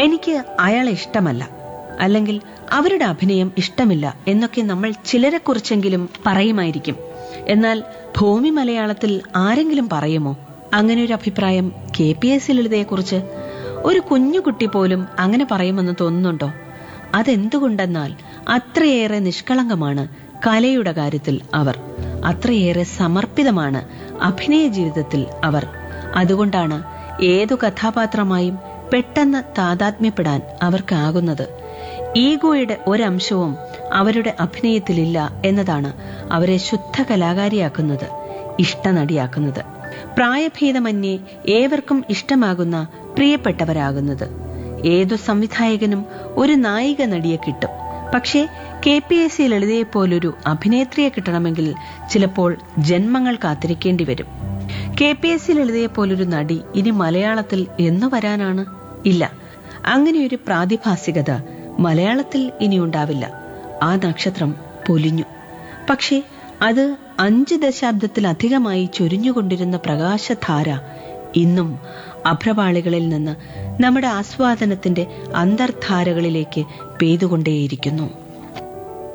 എനിക്ക് അയാളെ ഇഷ്ടമല്ല അല്ലെങ്കിൽ അവരുടെ അഭിനയം ഇഷ്ടമില്ല എന്നൊക്കെ നമ്മൾ ചിലരെക്കുറിച്ചെങ്കിലും പറയുമായിരിക്കും എന്നാൽ ഭൂമി മലയാളത്തിൽ ആരെങ്കിലും പറയുമോ അങ്ങനെ ഒരു അഭിപ്രായം കെ പി എസ് ലളിതയെക്കുറിച്ച് ഒരു കുഞ്ഞുകുട്ടി പോലും അങ്ങനെ പറയുമെന്ന് തോന്നുന്നുണ്ടോ അതെന്തുകൊണ്ടെന്നാൽ അത്രയേറെ നിഷ്കളങ്കമാണ് കലയുടെ കാര്യത്തിൽ അവർ അത്രയേറെ സമർപ്പിതമാണ് അഭിനയ ജീവിതത്തിൽ അവർ അതുകൊണ്ടാണ് ഏതു കഥാപാത്രമായും പെട്ടെന്ന് താതാത്മ്യപ്പെടാൻ അവർക്കാകുന്നത് ഈഗോയുടെ ഒരംശവും അവരുടെ അഭിനയത്തിലില്ല എന്നതാണ് അവരെ ശുദ്ധ കലാകാരിയാക്കുന്നത് ഇഷ്ടനടിയാക്കുന്നത് പ്രായഭേദമന്യേ ഏവർക്കും ഇഷ്ടമാകുന്ന പ്രിയപ്പെട്ടവരാകുന്നത് ഏതു സംവിധായകനും ഒരു നായിക നടിയെ കിട്ടും പക്ഷേ കെ പി എസ് സി ലളിതയെപ്പോലൊരു അഭിനേത്രിയെ കിട്ടണമെങ്കിൽ ചിലപ്പോൾ ജന്മങ്ങൾ കാത്തിരിക്കേണ്ടി വരും കെ പി എസ് സി ലളിതയെപ്പോലൊരു നടി ഇനി മലയാളത്തിൽ എന്നു വരാനാണ് ഇല്ല അങ്ങനെയൊരു പ്രാതിഭാസികത മലയാളത്തിൽ ഇനി ഉണ്ടാവില്ല ആ നക്ഷത്രം പൊലിഞ്ഞു പക്ഷേ അത് അഞ്ച് ദശാബ്ദത്തിലധികമായി ചൊരിഞ്ഞുകൊണ്ടിരുന്ന പ്രകാശധാര ഇന്നും അഭ്രപാളികളിൽ നിന്ന് നമ്മുടെ ആസ്വാദനത്തിന്റെ അന്തർധാരകളിലേക്ക് പെയ്തുകൊണ്ടേയിരിക്കുന്നു